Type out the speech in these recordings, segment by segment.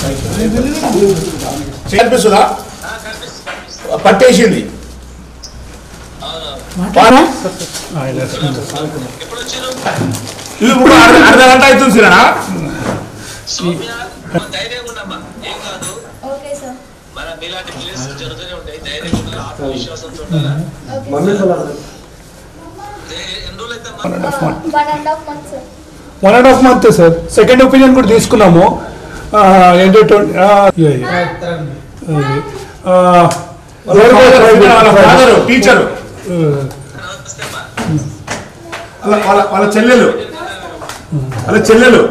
కనిపిస్తుందా పట్టేసింది ఇది ఇప్పుడు అర్ధ అర్ధ గంట అవుతుంది సిరా సౌమ్య ధైర్యంగా ఉండమ్మా ఏం కాదు ఓకే సార్ మన మీలాంటి ప్లేస్ జరుగుతూనే ఉంటాయి ధైర్యంగా ఉండాలి ఆత్మవిశ్వాసంతో ఉండాలా ఓకే సార్ ధైర్యం- ఎన్ని రోజులు అయితే one and half month sir one and half month sir second opinion కూడా తీసుకున్నాము ఆ, ఏంటో ట్వంటీ ఫాదరు టీచరు నమస్తే అమ్మా వాళ్ళ వాళ్ళ వాళ్ళ చెల్లెలు వాళ్ళ చెల్లెలు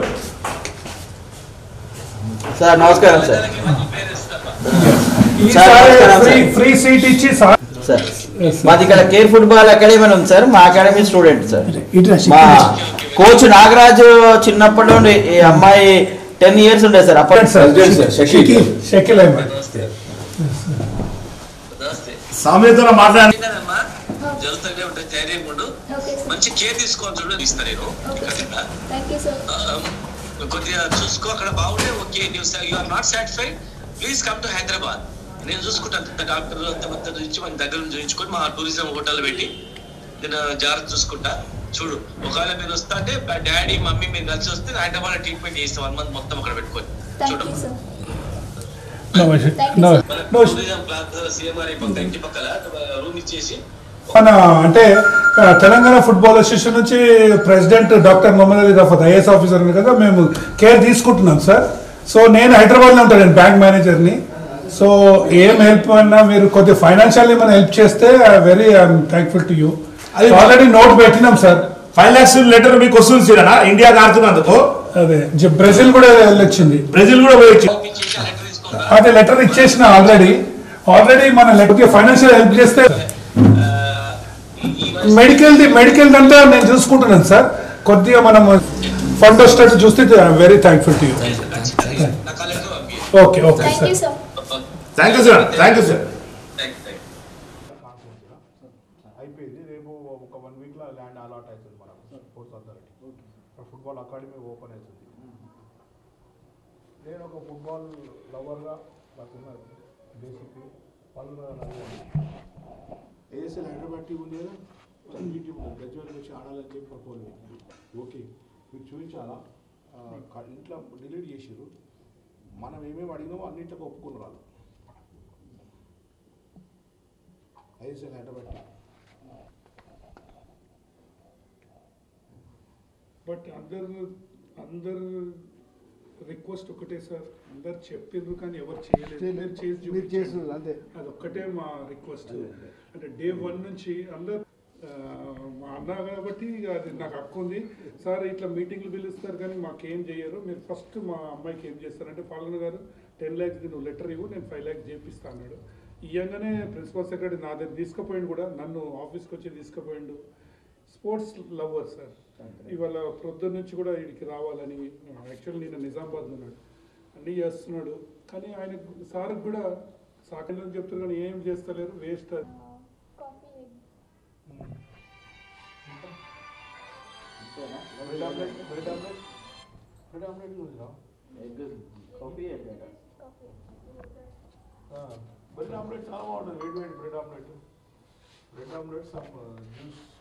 సార్ నమస్కారం సార్ పిల్లలకి మంచి పేరు ఇస్తామా సార్, నమస్కారం ఫ్రీ సార్. ఫ్రీ సీట్ ఇచ్చి సార్ సార్ మాది ఇక్కడ కేర్ ఫుట్బాల్ అకాడమీ అని ఉంది సార్ మా అకాడమీ స్టూడెంట్ సార్ మా కోచ్ నాగరాజు చిన్నప్పటి నుండి ఈ అమ్మాయి టెన్ ఇయర్స్ ఉండే సార్ అప్పటి సార్ షకిల్ అహ్మద్ నమస్తే నమస్తే సామెతలో మాట్లాడి కదమ్మా జరుగుతూనే ఉంటాయి ధైర్యంగా ఉండు ఓకే సార్ మంచి కేర్ తీసుకోవాలి చూడు ఇస్తా నేను ఇక్కడ కింద. థ్యాంక్ యూ సార్ ఆ, కొద్దిగా చూసుకో అక్కడ బాగుంటే ఓకే న్యూ you are not satisfied please come to Hyderabad నేను చూసుకుంటాను అంత డాక్టర్ అంత మొత్తం నుంచి మన దగ్గర నుంచి చూపించుకొని మా టూరిజం హోటల్ పెట్టి నేను జాగ్రత్త చూసుకుంటా చూడు ఒకవేళ మీరు వస్తా అంటే డాడీ మమ్మీ మీరు కలిసి వస్తే హైదరాబాద్ ట్రీట్మెంట్ చేస్తాం వన్ మంత్ మొత్తం అక్కడ పెట్టుకొని థ్యాంక్ చూడు you sir No, Thank you, no, sir. మన no. టూరిజం ప్లాన్ సీఎంఆర్ పక్క ఇంటి పక్కల రూమ్ ఇచ్చేసి మన అంటే ఆ, తెలంగాణ ఫుట్బాల్ అసోసియేషన్ నుంచి president doctor Mohammed Ali Rafat IAS officer ఉన్నారు కదా మేము కేర్ తీసుకుంటున్నాం సార్ సో నేను హైదరాబాద్లో ఉంటాను నేను బ్యాంక్ మేనేజర్ని సో ఏం హెల్ప్ అన్నా మీరు కొద్దిగా ఫైనాన్షియల్లీ మనం హెల్ప్ చేస్తే very I'm thankful to you అది- ఆల్రెడీ నోట్ పెట్టినాం సార్ ఫైవ్ లాక్స్ లెటర్ మీకు వస్తుంది సిరా ఇండియాకి ఆడుతున్నందుకు అదే జ- బ్రెజిల్ కూడా వెళ్ళొచ్చింది బ్రెజిల్ కూడా పోయి ఇచ్చేసి లెటర్ తీసుకుంటా అదే లెటర్ ఇచ్చేసిన ఆల్రెడీ ఆల్రెడీ మన కొద్దిగా ఫైనాన్షియల్ హెల్ప్ చేస్తే మెడికల్ ది మెడికల్ అంతా నేను చూసుకుంటున్నాను సార్ కొద్దిగా మనం ఫండ్ వచ్చేటట్టు చూస్తే వెరీ థ్యాంక్ఫుల్ టు యూ నా కాలేజీలో పంపి okay okay thank sir you sir thank you sir thank you sir thank you thank you అయిపోయింది రేపు ఒక వన్ వీక్లో ల్యాండ్ అలాట్ అవుతుంది మనకు sports authority football academy open అవుతుంది నేను ఒక ఫుట్బాల్ లవర్గా నాకున్న బేసిక్ పనులు ఏఎస్ఎల్ హైదరాబాద్ టీం ఉంది కదా చంద్రీ టీం గజ్వేల్ వచ్చి ఆడాలని చెప్పి ప్రపోజ్ ఓకే మీరు చూపించాలా ఆ, క- ఇంట్లో డిలీట్ చేసిర్రు మనం ఏమేమి అడిగినామో అన్నింటికి ఒప్పుకున్నారు వాళ్ళు ఐఎస్ఎల్ హైదరాబాద్ టీం బట్ అందరు అందరు రిక్వెస్ట్ ఒకటే సార్ అందరు చెప్పిండ్రు కానీ ఎవరు చేయలేదు మీరు చేసి మీరు చూపించండి. చేస్తున్నారు అంతే అదొక్కటే మా రిక్వెస్ట్ అంటే డే వన్ నుంచి అందరు ఆ, మా అన్న కాబట్టి ఇక అది నాకు హక్కు ఉంది సార్ ఇట్లా మీటింగ్లు పిలుస్తారు కానీ మాకేం చేయరు మీరు ఫస్ట్ మా అమ్మాయికి ఏం చేస్తారంటే పాలన గారు టెన్ ల్యాక్స్ నువ్వు లెటర్ ఇవ్వు నేను ఫైవ్ ల్యాక్స్ చేపిస్తా అన్నాడు ఇయ్యంగానే ప్రిన్సిపల్ సెక్రటరీ నా దగ్గర తీసుకుపోయిండు కూడా నన్ను ఆఫీస్కి వచ్చి తీసుకుపోయిండు స్పోర్ట్స్ లవర్ సార్ ఇవాళ ప్రొద్దున నుంచి కూడా వీడికి రావాలని యాక్చువల్లీ నేను నిజామాబాద్లో ఉన్నాడు అన్నీ చేస్తున్నాడు కానీ ఆయన సార్కి కూడా సాకంలో చెప్తారు కానీ ఏం చేస్తలేరు వేస్ట్ అది coffee bread omelette bread omelette bread omelette చూసిరా కాఫీ బ్రెడ్ ఆమ్లెట్ చాలా బాగుంటుంది వేడి వేడి bread omelette bread omelette some juice